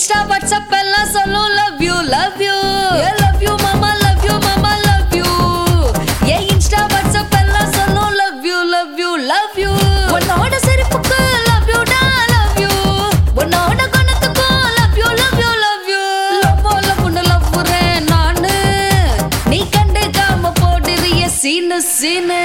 Insta WhatsApp எல்லாம் சொல்லும் love you love you love you மாமா லவ் யூ மாமா லவ் யூ ஏ இன்ஸ்டா வாட்ஸ்அப் எல்லாம் சொல்லும் love you love you love you உன்னோட சிரிப்புக்கு லவ் யூ டா லவ் யூ உன்னோட குணத்துக்கு love you love you love you love லவ்னு லவ்வுறேன் நானு நீ கண்டுக்காம போடுறிய சீனு சீனு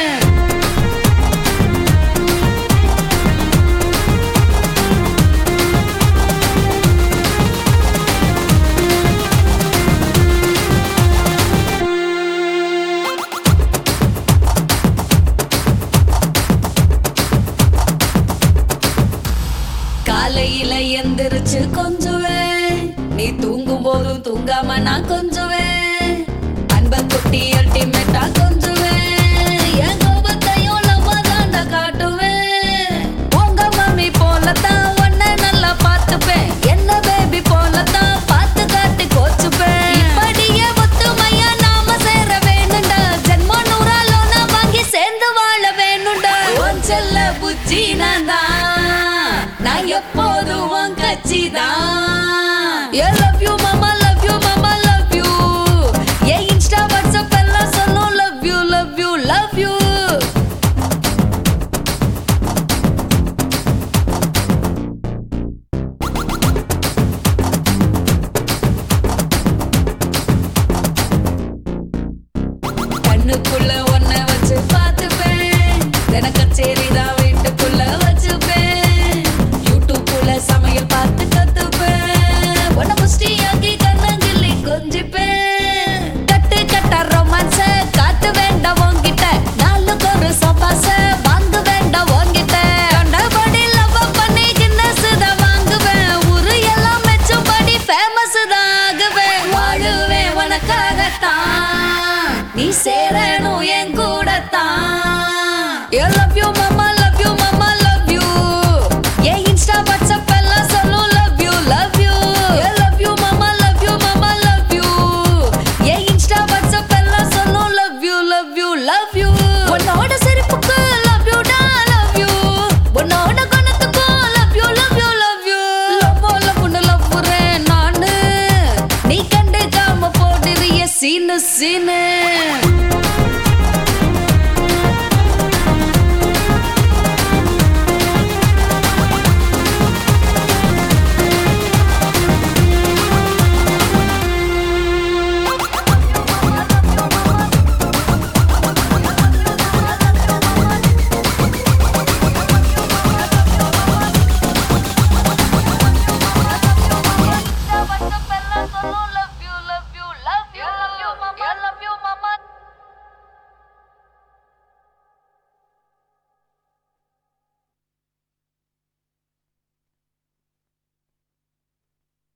காலையில எந்திரிச்சு கொஞ்சுவேன் நீ தூங்கும் போதும் தூங்காம நான் கொஞ்சுவேன் அன்ப குட்டி அல்டிமேட்டா கொஞ்சுவேன் என் கோபத்தையும் லவ்வா தாண்டா காட்டுவேன் உங்க மம்மி போலத்தான் உன்னை நல்லா பார்த்துப்பேன் என்ன பேபி போலத்தான் பார்த்து காட்டி கோச்சுப்பேன் இப்படியே ஒத்துமையா நாம சேர வேணும்டா ஜென்ம நூறாலோனா வாங்கி சேர்ந்து வாழ வேணும்டா உன் செல்ல புச்சி நான் தான் நான் எப்போதும் உன் கட்சி தான்